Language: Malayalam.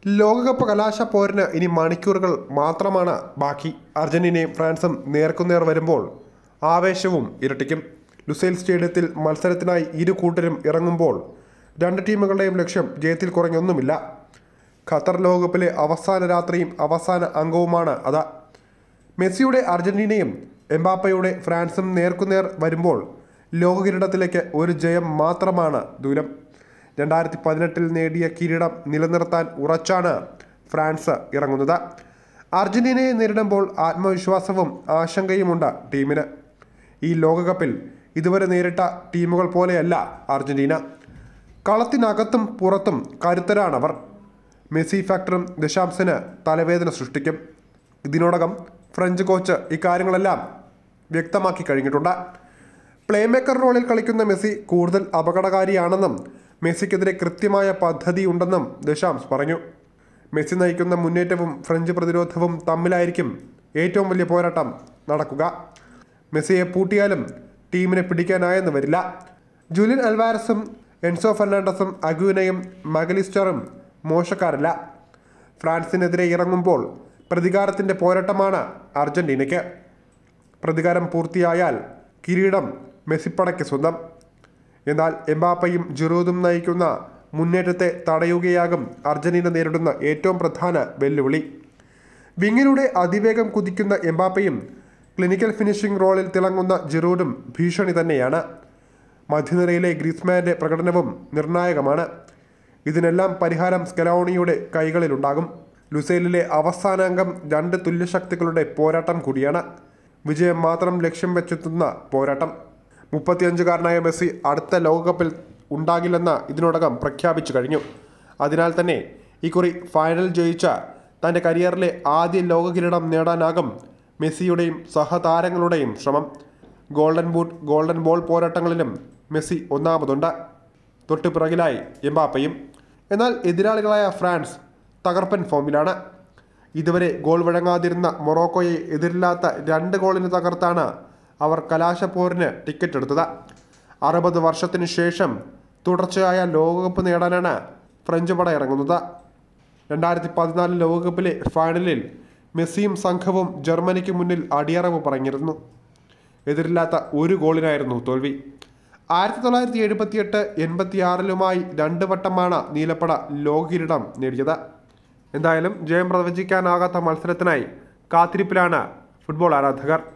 ലോകകപ്പ് കലാശ പോരിന് ഇനി മണിക്കൂറുകൾ മാത്രമാണ് ബാക്കി അർജന്റീനയും ഫ്രാൻസും നേർക്കുനേർ വരുമ്പോൾ ആവേശവും ഇരട്ടിക്കും ലുസൈൽ സ്റ്റേഡിയത്തിൽ മത്സരത്തിനായി ഇരു കൂട്ടരും ഇറങ്ങുമ്പോൾ രണ്ട് ടീമുകളുടെയും ലക്ഷ്യം ജയത്തിൽ കുറഞ്ഞൊന്നുമില്ല ഖത്തർ ലോകകപ്പിലെ അവസാന രാത്രിയും അവസാന അംഗവുമാണ് അത് മെസ്സിയുടെ അർജന്റീനയും എംബാപ്പയുടെ ഫ്രാൻസും നേർക്കുനേർ വരുമ്പോൾ ലോകകിരീടത്തിലേക്ക് ഒരു ജയം മാത്രമാണ് ദൂരം രണ്ടായിരത്തി പതിനെട്ടിൽ നേടിയ കിരീടം നിലനിർത്താൻ ഉറച്ചാണ് ഫ്രാൻസ് ഇറങ്ങുന്നത് അർജന്റീനയെ നേരിടുമ്പോൾ ആത്മവിശ്വാസവും ആശങ്കയുമുണ്ട് ടീമിന് ഈ ലോകകപ്പിൽ ഇതുവരെ നേരിട്ട ടീമുകൾ പോലെയല്ല അർജന്റീന കളത്തിനകത്തും പുറത്തും കരുത്തരാണവർ മെസ്സി ഫാക്ടറും ദശാംശന് തലവേദന സൃഷ്ടിക്കും ഇതിനോടകം ഫ്രഞ്ച് കോച്ച് ഇക്കാര്യങ്ങളെല്ലാം വ്യക്തമാക്കി കഴിഞ്ഞിട്ടുണ്ട് പ്ലേമേക്കർ റോളിൽ കളിക്കുന്ന മെസ്സി കൂടുതൽ അപകടകാരിയാണെന്നും മെസ്സിക്കെതിരെ കൃത്യമായ പദ്ധതിയുണ്ടെന്നും ദശാംസ് പറഞ്ഞു മെസ്സി നയിക്കുന്ന മുന്നേറ്റവും ഫ്രഞ്ച് പ്രതിരോധവും തമ്മിലായിരിക്കും ഏറ്റവും വലിയ പോരാട്ടം നടക്കുക മെസ്സിയെ പൂട്ടിയാലും ടീമിനെ പിടിക്കാനായെന്ന് വരില്ല ജൂലിയൻ അൽവാരസും എൻസോ ഫെർണാണ്ടസും അഗ്യൂനയും മഗലിസ്റ്ററും മോശക്കാരല്ല ഫ്രാൻസിനെതിരെ ഇറങ്ങുമ്പോൾ പ്രതികാരത്തിൻ്റെ പോരാട്ടമാണ് അർജന്റീനയ്ക്ക് പ്രതികാരം പൂർത്തിയായാൽ കിരീടം മെസ്സിപ്പടയ്ക്ക് സ്വന്തം എന്നാൽ എംബാപ്പയും ജിറൂദും നയിക്കുന്ന മുന്നേറ്റത്തെ തടയുകയാകും അർജന്റീന നേരിടുന്ന ഏറ്റവും പ്രധാന വെല്ലുവിളി വിങ്ങിലൂടെ അതിവേഗം കുതിക്കുന്ന എംബാപ്പയും ക്ലിനിക്കൽ ഫിനിഷിംഗ് റോളിൽ തിളങ്ങുന്ന ജിറൂഡും ഭീഷണി തന്നെയാണ് മധ്യനിരയിലെ ഗ്രീസ്മാന്റെ പ്രകടനവും നിർണായകമാണ് ഇതിനെല്ലാം പരിഹാരം സ്കലോണിയുടെ കൈകളിലുണ്ടാകും ലുസൈലിലെ അവസാന അംഗം രണ്ട് തുല്യശക്തികളുടെ പോരാട്ടം കൂടിയാണ് വിജയം മാത്രം ലക്ഷ്യം വെച്ചെത്തുന്ന പോരാട്ടം മുപ്പത്തിയഞ്ചുകാരനായ മെസ്സി അടുത്ത ലോകകപ്പിൽ ഉണ്ടാകില്ലെന്ന് ഇതിനോടകം പ്രഖ്യാപിച്ചു കഴിഞ്ഞു അതിനാൽ തന്നെ ഇക്കുറി ഫൈനൽ ജയിച്ച തൻ്റെ കരിയറിലെ ആദ്യ ലോക കിരീടം നേടാനാകും മെസ്സിയുടെയും സഹതാരങ്ങളുടെയും ശ്രമം ഗോൾഡൻ ബൂട്ട് ഗോൾഡൻ ബോൾ പോരാട്ടങ്ങളിലും മെസ്സി ഒന്നാമതുണ്ട് തൊട്ടു പിറകിലായി എംബാപ്പയും എന്നാൽ എതിരാളികളായ ഫ്രാൻസ് തകർപ്പൻ ഫോമിലാണ് ഇതുവരെ ഗോൾ വഴങ്ങാതിരുന്ന മൊറോക്കോയെ എതിരില്ലാത്ത രണ്ട് ഗോളിന് തകർത്താണ് അവർ കലാശപ്പോരിന് ടിക്കറ്റ് എടുത്തത് അറുപത് വർഷത്തിനു ശേഷം തുടർച്ചയായ ലോകകപ്പ് നേടാനാണ് ഫ്രഞ്ച് പട ഇറങ്ങുന്നത് രണ്ടായിരത്തി പതിനാല് ലോകകപ്പിലെ ഫൈനലിൽ മെസ്സിയും സംഘവും ജർമ്മനിക്ക് മുന്നിൽ അടിയറവ് പറഞ്ഞിരുന്നു എതിരില്ലാത്ത ഒരു ഗോളിനായിരുന്നു തോൽവി ആയിരത്തി തൊള്ളായിരത്തി എഴുപത്തിയെട്ട് എൺപത്തിയാറിലുമായി രണ്ട് വട്ടമാണ് നീലപ്പട ലോക കിരീടം നേടിയത് എന്തായാലും ജയം പ്രവചിക്കാനാകാത്ത മത്സരത്തിനായി കാത്തിരിപ്പിലാണ് ഫുട്ബോൾ ആരാധകർ